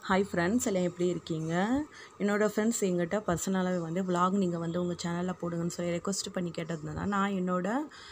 hi friends எல்லாம் எப்படி இருக்கீங்க என்னோடய ஃப்ரெண்ட்ஸ் எங்கிட்ட பர்சனலாகவே வந்து vlog நீங்கள் வந்து உங்கள் சேனலில் போடுங்கன்னு சொல்லி ரெக்வஸ்ட் பண்ணி கேட்டதுனால நான் என்னோட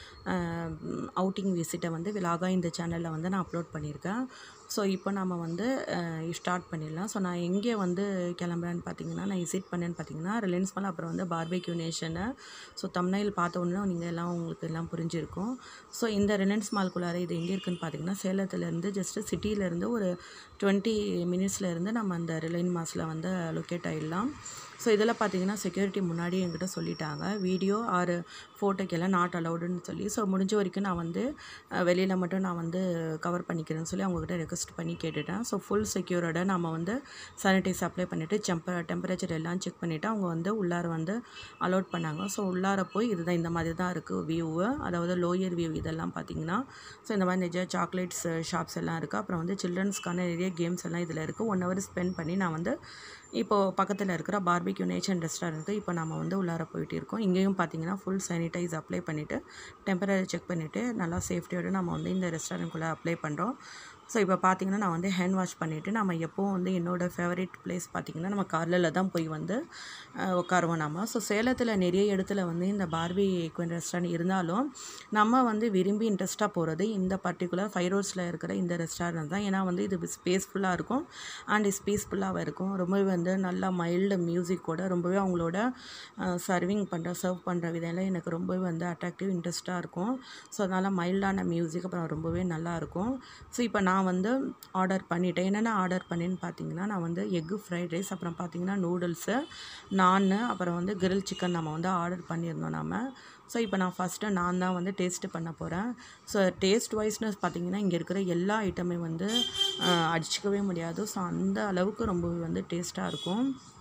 அவுட்டிங் விசிட்டை வந்து விலாகாக இந்த சேனலில் வந்து நான் அப்லோட் பண்ணியிருக்கேன் ஸோ இப்போ நம்ம வந்து ஸ்டார்ட் பண்ணிடலாம் ஸோ நான் எங்கே வந்து கிளம்புறேன்னு பார்த்தீங்கன்னா நான் விசிட் பண்ணேன்னு பார்த்தீங்கன்னா ரிலையன்ஸ் மால் அப்புறம் வந்து பார்பெக்யூ நேஷனு ஸோ தமிழ்நாயில் பார்த்த உடனே நீங்கள் எல்லாம் உங்களுக்கு எல்லாம் புரிஞ்சிருக்கும் ஸோ இந்த ரிலையன்ஸ் மால்குள்ளார இது எங்கே இருக்குன்னு பார்த்தீங்கன்னா சேலத்துலேருந்து ஜஸ்ட்டு சிட்டியிலேருந்து ஒரு டுவெண்ட்டி மினிட்ஸில் இருந்து நம்ம அந்த ரிலையன் மாஸில் வந்து லொக்கேட் ஆகிடலாம் ஸோ இதில் பார்த்தீங்கன்னா செக்யூரிட்டி முன்னாடி என்கிட்ட சொல்லிட்டாங்க வீடியோ ஆறு ஃபோட்டோக்கெல்லாம் நாட் அலௌடுன்னு சொல்லி ஸோ முடிஞ்ச வரைக்கும் நான் வந்து வெளியில் மட்டும் நான் வந்து கவர் பண்ணிக்கிறேன்னு சொல்லி அவங்கக்கிட்ட ரெக்வஸ்ட் பண்ணி கேட்டுட்டேன் ஸோ ஃபுல் செக்யூரோட நம்ம வந்து சானிடைஸ் அப்ளை பண்ணிவிட்டு டெம்பர டெம்பரேச்சர் எல்லாம் செக் பண்ணிவிட்டு அவங்க வந்து உள்ளார வந்து அலோட் பண்ணாங்க ஸோ உள்ளார போய் இதுதான் இந்த மாதிரி தான் இருக்குது வியூவு அதாவது லோயர் வியூ இதெல்லாம் பார்த்தீங்கன்னா ஸோ இந்த மாதிரி நிறைய சாக்லேட்ஸ் ஷாப்ஸ் எல்லாம் இருக்குது அப்புறம் வந்து சில்ட்ரன்ஸ்க்கான நிறைய கேம்ஸ் எல்லாம் இதில் இருக்குது ஒன் ஹவர் ஸ்பெண்ட் பண்ணி நான் வந்து இப்போது பக்கத்தில் இருக்கிற பார்பிக்யூ நேச்சர் ரெஸ்டாரண்ட்டு இப்போ நம்ம வந்து உள்ளார போயிட்டு இருக்கோம் இங்கேயும் பார்த்தீங்கன்னா ஃபுல் சானிடைஸ் அப்ளை பண்ணிவிட்டு டெம்பரேச்சர் செக் பண்ணிவிட்டு நல்லா சேஃப்டியோடு நம்ம வந்து இந்த ரெஸ்டாரண்ட்குள்ளே அப்ளை பண்ணுறோம் ஸோ இப்போ பார்த்தீங்கன்னா நான் வந்து ஹேண்ட் வாஷ் பண்ணிவிட்டு நம்ம எப்போவும் வந்து என்னோடய ஃபேவரட் பிளேஸ் பார்த்திங்கன்னா நம்ம கார்லில் தான் போய் வந்து உட்காருவோம் நம்ம ஸோ சேலத்தில் நிறைய இடத்துல வந்து இந்த பார்பி குவன் ரெஸ்டாரண்ட் இருந்தாலும் நம்ம வந்து விரும்பி இன்ட்ரெஸ்ட்டாக போகிறது இந்த பர்டிகுலர் ஃபைவ் ரோட்ஸில் இருக்கிற இந்த ரெஸ்டாரண்ட் தான் ஏன்னா வந்து இது ஸ்பேஸ்ஃபுல்லாக இருக்கும் அண்ட் பீஸ்ஃபுல்லாகவும் இருக்கும் ரொம்பவே வந்து நல்லா மைல்டு மியூசிக்கோட ரொம்பவே அவங்களோட சர்விங் பண்ணுற சர்வ் பண்ணுற விதம்லாம் எனக்கு ரொம்பவே வந்து அட்ராக்டிவ் இன்ட்ரெஸ்ட்டாக இருக்கும் ஸோ அதனால் மைல்டான மியூசிக் அப்புறம் ரொம்பவே நல்லாயிருக்கும் ஸோ இப்போ நான் வந்து ஆர்டர் பண்ணிட்டேன் என்னென்ன ஆர்டர் பண்ணேன்னு பார்த்தீங்கன்னா நான் வந்து எக்கு ஃப்ரைட் ரைஸ் அப்புறம் பார்த்தீங்கன்னா நூடுல்ஸு நான் அப்புறம் வந்து கிரில் சிக்கன் நம்ம வந்து ஆர்டர் பண்ணியிருந்தோம் நம்ம ஸோ இப்போ நான் ஃபஸ்ட்டு நான் தான் வந்து டேஸ்ட்டு பண்ண போகிறேன் ஸோ டேஸ்ட் வைஸ்னஸ் பார்த்திங்கன்னா இங்கே இருக்கிற எல்லா ஐட்டமே வந்து அடிச்சிக்கவே முடியாது ஸோ அந்த அளவுக்கு ரொம்பவே வந்து டேஸ்ட்டாக இருக்கும்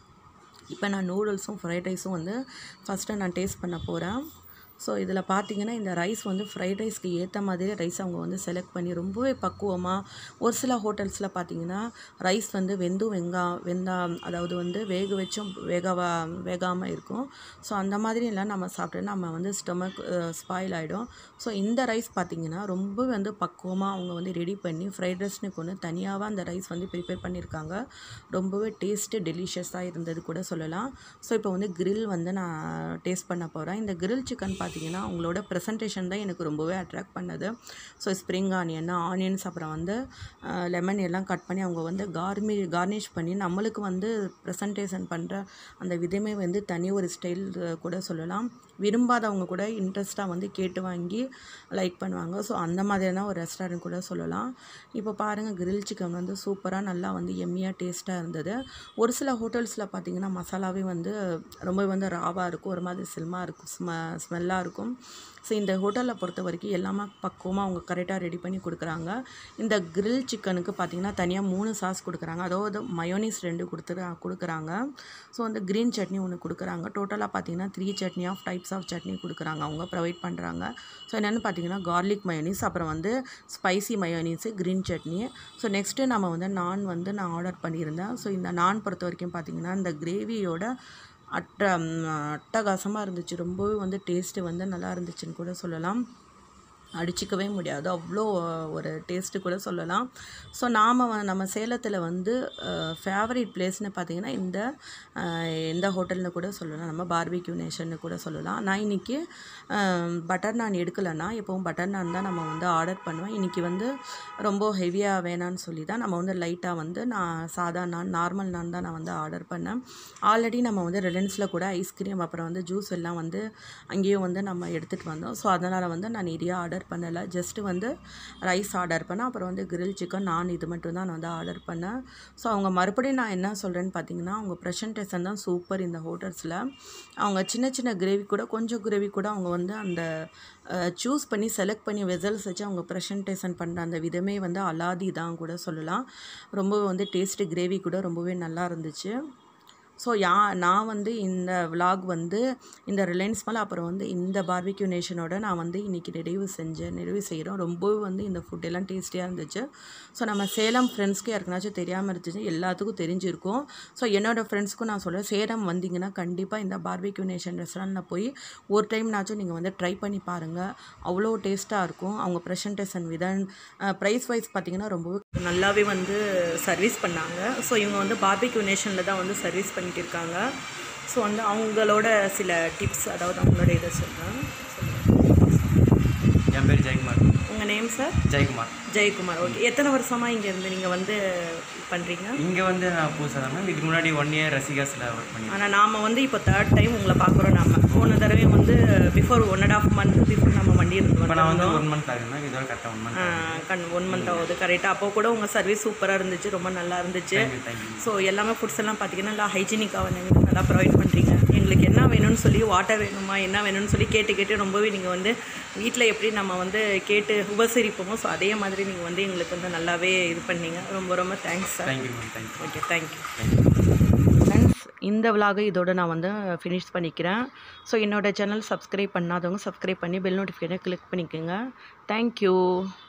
இப்போ நான் நூடுல்ஸும் ஃப்ரைட் ரைஸும் வந்து ஃபஸ்ட்டு நான் டேஸ்ட் பண்ண போகிறேன் ஸோ இதில் பார்த்தீங்கன்னா இந்த ரைஸ் வந்து ஃப்ரைட் ரைஸ்க்கு ஏற்ற மாதிரி ரைஸ் அவங்க வந்து செலக்ட் பண்ணி ரொம்பவே பக்குவமாக ஒரு சில ஹோட்டல்ஸில் பார்த்தீங்கன்னா ரைஸ் வந்து வெந்தும் வெங்கா வெந்தா அதாவது வந்து வேக வச்சும் வேகவா வேகாமல் இருக்கும் ஸோ அந்த மாதிரி எல்லாம் நம்ம சாப்பிட்டு நம்ம வந்து ஸ்டொமக் ஸ்பாயில் ஆகிடும் ஸோ இந்த ரைஸ் பார்த்திங்கன்னா ரொம்ப வந்து பக்குவமாக அவங்க வந்து ரெடி பண்ணி ஃப்ரைட் ரைஸ்னு கொண்டு தனியாகவே அந்த ரைஸ் வந்து ப்ரிப்பேர் பண்ணியிருக்காங்க ரொம்பவே டேஸ்ட்டு டெலிஷியஸாக இருந்தது கூட சொல்லலாம் ஸோ இப்போ வந்து கிரில் வந்து நான் டேஸ்ட் பண்ண போகிறேன் இந்த கிரில் சிக்கன் பார்த்தீங்கன்னா அவங்களோட ப்ரெசன்டேஷன் தான் எனக்கு ரொம்பவே அட்ராக்ட் பண்ணது ஸோ ஸ்ப்ரிங் ஆனியன் ஆனியன்ஸ் அப்புறம் வந்து லெமன் எல்லாம் கட் பண்ணி அவங்க வந்து கார்மி கார்னிஷ் பண்ணி நம்மளுக்கு வந்து ப்ரெசன்டேஷன் பண்ணுற அந்த விதமே வந்து தனி ஒரு ஸ்டைல் கூட சொல்லலாம் விரும்பாதவங்க கூட இன்ட்ரெஸ்ட்டாக வந்து கேட்டு வாங்கி லைக் பண்ணுவாங்க ஸோ அந்த மாதிரியான ஒரு ரெஸ்டாரண்ட் கூட சொல்லலாம் இப்போ பாருங்கள் கிரில் சிக்கன் வந்து சூப்பராக நல்லா வந்து எம்மியாக டேஸ்ட்டாக இருந்தது ஒரு சில ஹோட்டல்ஸில் பார்த்திங்கன்னா மசாலாவே வந்து ரொம்ப வந்து ராவாக இருக்கும் ஒரு மாதிரி சில்மாக இருக்கும் ஸ்ம ஸ்மெல்லாக இருக்கும் ஸோ இந்த ஹோட்டலில் பொறுத்த வரைக்கும் எல்லாமே பக்குவமாக அவங்க கரெக்டாக ரெடி பண்ணி கொடுக்குறாங்க இந்த கிரில் சிக்கனுக்கு பார்த்திங்கன்னா தனியாக மூணு சாஸ் கொடுக்குறாங்க அதாவது மயோனிஸ் ரெண்டு கொடுத்துரு கொடுக்குறாங்க ஸோ வந்து க்ரீன் சட்னி ஒன்று கொடுக்குறாங்க டோட்டலாக பார்த்திங்கன்னா three chutney of types of chutney கொடுக்குறாங்க அவங்க ப்ரொவைட் பண்ணுறாங்க ஸோ என்னென்னு பார்த்தீங்கன்னா கார்லிக் மயோனிஸ் அப்புறம் வந்து spicy mayonnaise green chutney so next நம்ம வந்து நான் வந்து நான் ஆர்டர் பண்ணியிருந்தேன் ஸோ இந்த நான் பொறுத்த வரைக்கும் பார்த்திங்கன்னா இந்த கிரேவியோட அட்ட அட்டகாசமாக இருந்துச்சு ரொம்பவே வந்து டேஸ்ட்டு வந்து நல்லா இருந்துச்சுன்னு கூட சொல்லலாம் அடிச்சிக்கவே முடியாது அவ்வளோ ஒரு டேஸ்ட்டு கூட சொல்லலாம் ஸோ நாம் நம்ம சேலத்தில் வந்து ஃபேவரட் பிளேஸ்னு பார்த்திங்கன்னா இந்த இந்த ஹோட்டல்னு கூட சொல்லலாம் நம்ம பார்பிக்யூ நேஷன்னு கூட சொல்லலாம் நான் இன்றைக்கி பட்டர் நான் எடுக்கலைன்னா எப்போவும் பட்டர் நான் தான் நம்ம வந்து ஆர்டர் பண்ணுவேன் இன்றைக்கி வந்து ரொம்ப ஹெவியாக வேணான்னு சொல்லி தான் நம்ம வந்து லைட்டாக வந்து நான் சாதா நான் நார்மல் நான் தான் நான் வந்து ஆர்டர் பண்ணேன் ஆல்ரெடி நம்ம வந்து ரிலையன்ஸில் கூட ஐஸ்கிரீம் அப்புறம் வந்து ஜூஸ் எல்லாம் வந்து அங்கேயும் வந்து நம்ம எடுத்துகிட்டு வந்தோம் ஸோ அதனால் வந்து நான் நிறைய ஆர்டர் பண்ணலை ஜஸ்ட்டு வந்து ரைஸ் ஆர்டர் பண்ணேன் அப்புறம் வந்து கிரில் சிக்கன் நான் இது மட்டும் தான் நான் வந்து ஆர்டர் பண்ணேன் ஸோ அவங்க மறுபடியும் நான் என்ன சொல்கிறேன்னு பார்த்தீங்கன்னா அவங்க ப்ரெசன்டேஷன் தான் சூப்பர் இந்த ஹோட்டல்ஸில் அவங்க சின்ன சின்ன கிரேவி கூட கொஞ்சம் கிரேவி கூட அவங்க வந்து அந்த சூஸ் பண்ணி செலக்ட் பண்ணி வெசல்ஸ் வச்சு அவங்க ப்ரெசன்டேஷன் பண்ணுற அந்த விதமே வந்து அலாதி தான் கூட சொல்லலாம் ரொம்பவே வந்து டேஸ்ட்டு கிரேவி கூட ரொம்பவே நல்லா இருந்துச்சு ஸோ யா நான் வந்து இந்த vlog வந்து இந்த ரிலையன்ஸ் மால் அப்புறம் வந்து இந்த பார்பிக்யூ நேஷனோட நான் வந்து இன்றைக்கி நிறைவு செஞ்சேன் நிறைவு செய்கிறோம் ரொம்பவே வந்து இந்த ஃபுட் எல்லாம் டேஸ்டியாக இருந்துச்சு ஸோ நம்ம சேலம் ஃப்ரெண்ட்ஸ்க்கு யாருக்குனாச்சும் தெரியாமல் இருந்துச்சு எல்லாத்துக்கும் தெரிஞ்சிருக்கும் ஸோ என்னோடய ஃப்ரெண்ட்ஸ்க்கும் நான் சொல்லுவேன் சேலம் வந்தீங்கன்னா கண்டிப்பாக இந்த பார்பிக்யூ நேஷன் ரெஸ்டாரண்ட்டில் போய் ஒரு டைம்னாச்சும் நீங்கள் வந்து ட்ரை பண்ணி பாருங்கள் அவ்வளோ டேஸ்ட்டாக இருக்கும் அவங்க ப்ரெசன்டேஷன் விதன் ப்ரைஸ் வைஸ் பார்த்தீங்கன்னா ரொம்பவே நல்லாவே வந்து சர்வீஸ் பண்ணாங்க ஸோ இவங்க வந்து பார்பிக்யூ நேஷனில் தான் வந்து சர்வீஸ் பண்ணிட்டு இருக்காங்க ஸோ வந்து அவங்களோட சில டிப்ஸ் அதாவது அவங்களோட இதை சொல்கிறேன் என் பேர் ஜெயக்குமார் உங்கள் name sir Jayakumar Jayakumar okay எத்தனை வருஷமாக இங்கே இருந்து நீங்கள் வந்து பண்ணுறீங்க இங்கே வந்து நான் புதுசாக தான் மேம் இதுக்கு முன்னாடி ஒன் இயர் ரசிகாஸில் ஒர்க் பண்ணி ஆனால் நாம் வந்து இப்போ தேர்ட் டைம் உங்களை பார்க்குறோம் நாம போன தடவை வந்து before one and half month before நம்ம வண்டி இருந்து இப்போ நான் வந்து ஒன் மந்த் ஆகுது மேம் இதோட கரெக்டாக ஒன் மந்த் ஆஹ் கண் ஒன் மந்த் ஆகுது கரெக்டாக அப்போ கூட உங்கள் சர்வீஸ் சூப்பராக இருந்துச்சு ரொம்ப நல்லா இருந்துச்சு தேங்க்யூ தேங்க்யூ ஸோ எல்லாமே ஃபுட்ஸ் எல்லாம் பார்த்தீங்கன்னா நல்லா ஹைஜீனிக்காக வந்து நல்லா ப்ரொவைட் பண்ணுறீங்க எங்களுக்கு என்ன வேணும்னு சொல்லி வாட்டர் வேணுமா என்ன வேணும்னு சொல்லி கேட்டு கேட்டு ரொம்பவே நீங்கள் வந்து வீட்டில் எப்படி நம்ம வந்து கேட்டு உபசரிப்போமோ ஸோ அதே மாதிரி நீங்கள் வந்து எங்களுக்கு வந்து நல்லாவே இது பண்ணீங்க ரொம்ப ரொம்ப thanks sir thank you ma'am thank you okay thank you friends இந்த விலாகை இதோட நான் வந்து ஃபினிஷ் பண்ணிக்கிறேன் ஸோ என்னோட சேனல் சப்ஸ்கிரைப் பண்ணாதவங்க சப்ஸ்கிரைப் பண்ணி பெல் நோட்டிஃபிகேஷனை கிளிக் பண்ணிக்கோங்க தேங்க்யூ